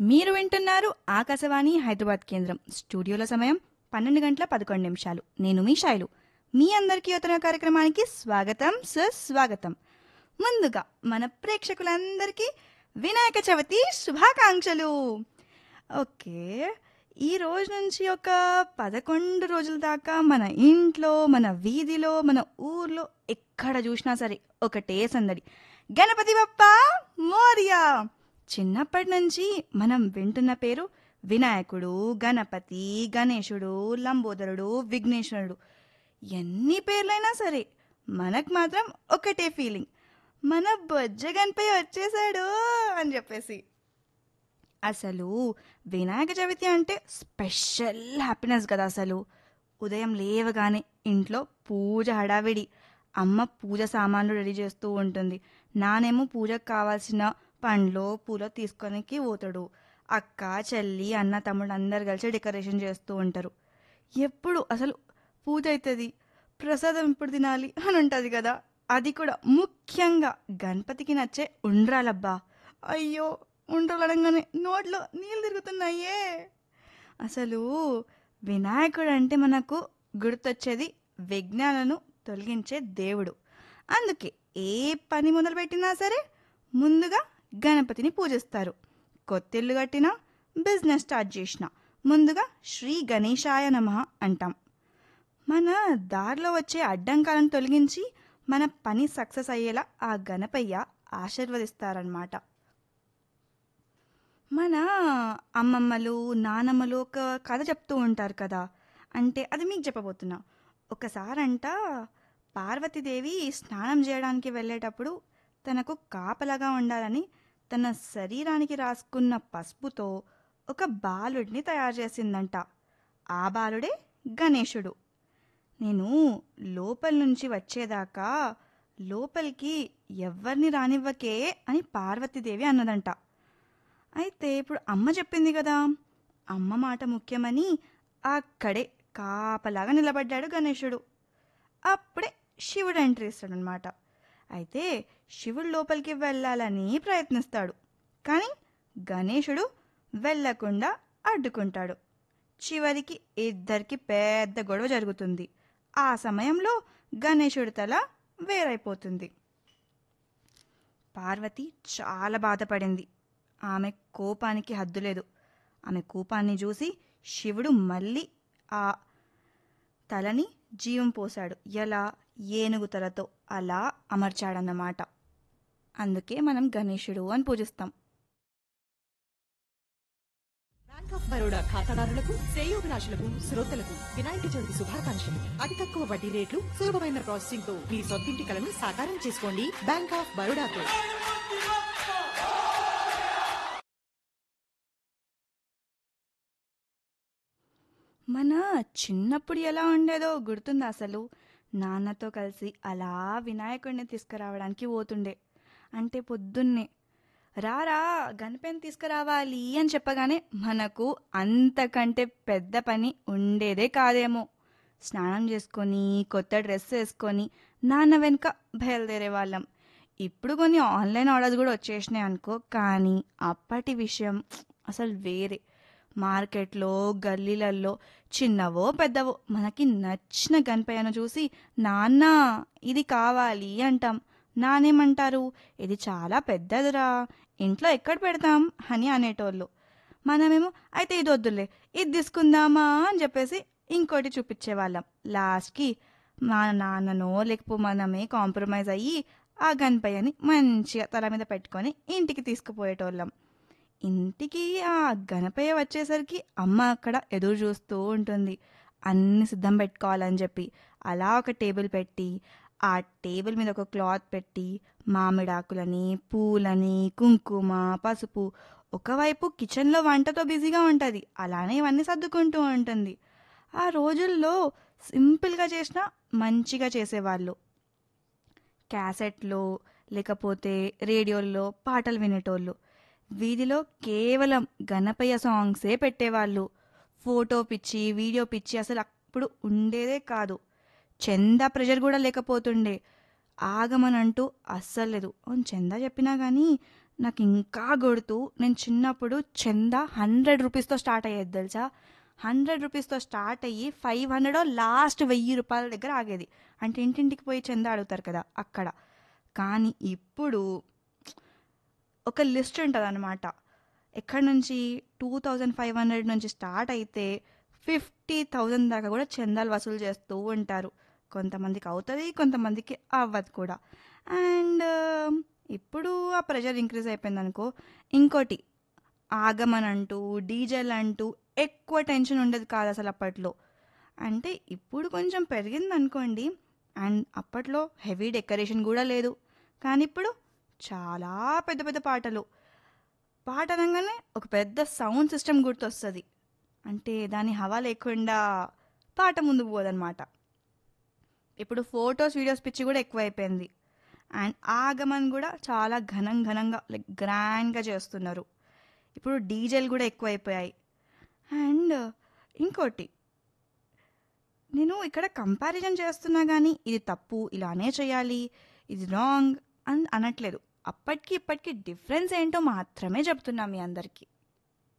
మీరు వింటున్నారు ఆకాశవాణి హైదరాబాద్ కేంద్రం స్టూడియోల సమయం పన్నెండు గంటల పదకొండు నిమిషాలు నేను మీ శైలు మీ అందరికీ యువతన కార్యక్రమానికి స్వాగతం సుస్వాగతం ముందుగా మన ప్రేక్షకులందరికీ వినాయక చవితి శుభాకాంక్షలు ఓకే ఈ రోజు నుంచి ఒక పదకొండు రోజుల దాకా మన ఇంట్లో మన వీధిలో మన ఊర్లో ఎక్కడ చూసినా సరే ఒకటే సందడి గణపతి బప్ప మోరియా చిన్నప్పటి నుంచి మనం వింటున్న పేరు వినాయకుడు గణపతి గణేశుడు లంబోదరుడు విఘ్నేశ్వరుడు ఎన్ని పేర్లైనా సరే మనకు మాత్రం ఒకటే ఫీలింగ్ మన బొజ్జ గణపతి వచ్చేసాడు అని చెప్పేసి అసలు వినాయక చవితి అంటే స్పెషల్ హ్యాపీనెస్ కదా అసలు ఉదయం లేవగానే ఇంట్లో పూజ హడావిడి అమ్మ పూజ సామాన్లు రెడీ చేస్తూ ఉంటుంది నానేమో పూజకు కావాల్సిన పండ్లు పూలు తీసుకొనికి పోతాడు అక్క చెల్లి అన్న తమ్ముడు అందరు కలిసి డెకరేషన్ చేస్తూ ఉంటారు ఎప్పుడు అసలు పూజ అవుతుంది ప్రసాదం ఎప్పుడు తినాలి అని ఉంటుంది కదా అది కూడా ముఖ్యంగా గణపతికి నచ్చే ఉండ్రాలబ్బా అయ్యో ఉండ్రాలు అనగానే నోట్లో నీళ్ళు తిరుగుతున్నాయే అసలు వినాయకుడు అంటే మనకు గుర్తొచ్చేది విజ్ఞానను తొలగించే దేవుడు అందుకే ఏ పని మొదలుపెట్టినా సరే ముందుగా గణపతిని పూజిస్తారు కొత్తిల్లు కట్టినా బిజినెస్ స్టార్ట్ చేసిన ముందుగా శ్రీ గణేశాయ నమః అంటాం మన దారిలో వచ్చే అడ్డంకాలను తొలగించి మన పని సక్సెస్ అయ్యేలా ఆ గణపయ్య ఆశీర్వదిస్తారనమాట మన అమ్మమ్మలు నానమ్మలు ఒక కథ చెప్తూ ఉంటారు కదా అంటే అది మీకు చెప్పబోతున్నా ఒకసారంట పార్వతీదేవి స్నానం చేయడానికి వెళ్ళేటప్పుడు తనకు కాపలాగా ఉండాలని తన శరీరానికి రాసుకున్న పసుపుతో ఒక బాలుడిని తయారు చేసిందంట ఆ బాలుడే గణేశుడు నేను లోపల నుంచి వచ్చేదాకా లోపలికి ఎవ్వరిని రానివ్వకే అని పార్వతీదేవి అన్నదంట అయితే ఇప్పుడు అమ్మ చెప్పింది కదా అమ్మ మాట ముఖ్యమని అక్కడే కాపలాగా నిలబడ్డాడు గణేశుడు అప్పుడే శివుడు ఎంట్రీ ఇస్తాడనమాట అయితే శివుడు లోపలికి వెళ్ళాలని ప్రయత్నిస్తాడు కానీ గణేశుడు వెళ్ళకుండా అడ్డుకుంటాడు చివరికి ఇద్దరికి పెద్ద గొడవ జరుగుతుంది ఆ సమయంలో గణేశుడి తల వేరైపోతుంది పార్వతి చాలా బాధపడింది ఆమె కోపానికి హద్దు లేదు ఆమె కోపాన్ని చూసి శివుడు మళ్ళీ ఆ తలని జీవం పోశాడు ఎలా ఏనుగు తలతో అలా అమర్చాడన్నమాట అందుకే మనం గణేశుడు అని పూజిస్తాం బ్యాంక్ ఆఫ్ బరోడా ఖాతాదారులకు శ్రేయోభిలాషులకు శ్రోతలకు వినాయక చవితి శుభాకాంక్షలు అతి తక్కువ వడ్డీ రేట్లు సులభమైన ప్రాసెసింగ్ తో మీ సొంతింటి కలను సాకారం చేసుకోండి బ్యాంక్ ఆఫ్ బరోడాతో మన చిన్నప్పుడు ఎలా ఉండేదో గుర్తుందా అసలు నాన్నతో కలిసి అలా వినాయకుడిని తీసుకురావడానికి పోతుండే అంటే పొద్దున్నే రారా గణపతిని తీసుకురావాలి అని చెప్పగానే మనకు అంతకంటే పెద్ద పని ఉండేదే కాదేమో స్నానం చేసుకొని కొత్త డ్రెస్ వేసుకొని నాన్న వెనుక బయలుదేరే వాళ్ళం ఇప్పుడు కొన్ని ఆన్లైన్ ఆర్డర్స్ కూడా వచ్చేసినాయి అనుకో కానీ అప్పటి విషయం అసలు వేరే మార్కెట్లో గల్లీలలో చిన్నవో పెద్దవో మనకి నచ్చిన గణపయ్యను చూసి నాన్న ఇది కావాలి అంటాం నానేమంటారు ఇది చాలా పెద్దదిరా ఇంట్లో ఎక్కడ పెడతాం అని అనేటోళ్ళు మనమేమో అయితే ఇది వద్దులే ఇది తీసుకుందామా అని చెప్పేసి ఇంకోటి చూపించేవాళ్ళం లాస్ట్కి మా నాన్ననో లేకపోతే మనమే కాంప్రమైజ్ అయ్యి ఆ గణపయ్యని మంచిగా తల మీద పెట్టుకొని ఇంటికి తీసుకుపోయేటోళ్ళం ఇంటికి ఆ గణపయ్య వచ్చేసరికి అమ్మ అక్కడ ఎదురు చూస్తూ ఉంటుంది అన్ని సిద్ధం పెట్టుకోవాలని చెప్పి అలా ఒక టేబుల్ పెట్టి ఆ టేబుల్ మీద ఒక క్లాత్ పెట్టి మామిడాకులని పూలని కుంకుమ పసుపు ఒకవైపు కిచెన్లో వంటతో బిజీగా ఉంటుంది అలానే ఇవన్నీ సర్దుకుంటూ ఉంటుంది ఆ రోజుల్లో సింపుల్గా చేసినా మంచిగా చేసేవాళ్ళు క్యాసెట్లో లేకపోతే రేడియోల్లో పాటలు వినేటోళ్ళు వీధిలో కేవలం గణపయ్య సాంగ్సే పెట్టేవాళ్ళు ఫోటో పిచ్చి వీడియో పిచ్చి అసలు అప్పుడు ఉండేదే కాదు చందా ప్రెషర్ కూడా లేకపోతుండే ఆగమనంటూ అస్సలు లేదు అవును చందా చెప్పినా కానీ నాకు ఇంకా గుర్తు నేను చిన్నప్పుడు చందా హండ్రెడ్ రూపీస్తో స్టార్ట్ అయ్యేది తెలుసా హండ్రెడ్ రూపీస్తో స్టార్ట్ అయ్యి ఫైవ్ హండ్రెడ్ లాస్ట్ వెయ్యి రూపాయల దగ్గర ఆగేది అంటే ఇంటింటికి పోయి చందా అడుగుతారు కదా అక్కడ కానీ ఇప్పుడు ఒక లిస్ట్ ఉంటుంది అనమాట ఎక్కడి నుంచి టూ థౌజండ్ ఫైవ్ హండ్రెడ్ నుంచి స్టార్ట్ అయితే ఫిఫ్టీ థౌజండ్ దాకా కూడా చందాలు వసూలు చేస్తూ ఉంటారు కొంతమందికి అవుతుంది కొంతమందికి అవ్వదు కూడా అండ్ ఇప్పుడు ఆ ప్రెషర్ ఇంక్రీజ్ అయిపోయింది అనుకో ఇంకోటి ఆగమన్ అంటూ డీజెల్ అంటూ ఎక్కువ టెన్షన్ ఉండేది కాదు అసలు అప్పట్లో అంటే ఇప్పుడు కొంచెం పెరిగింది అనుకోండి అండ్ అప్పట్లో హెవీ డెకరేషన్ కూడా లేదు కానీ ఇప్పుడు చాలా పెద్ద పెద్ద పాటలు పాట అనగానే ఒక పెద్ద సౌండ్ సిస్టమ్ గుర్తొస్తుంది అంటే దాని హవా లేకుండా పాట ముందుకు పోదన్నమాట ఇప్పుడు ఫొటోస్ వీడియోస్ పిచ్చి కూడా ఎక్కువైపోయింది అండ్ ఆగమన్ కూడా చాలా ఘనం ఘనంగా లైక్ గ్రాండ్గా చేస్తున్నారు ఇప్పుడు డీజేలు కూడా ఎక్కువైపోయాయి అండ్ ఇంకోటి నేను ఇక్కడ కంపారిజన్ చేస్తున్నా కానీ ఇది తప్పు ఇలానే చేయాలి ఇది రాంగ్ అని అనట్లేదు అప్పటికి ఇప్పటికి డిఫరెన్స్ ఏంటో మాత్రమే చెప్తున్నా మీ అందరికీ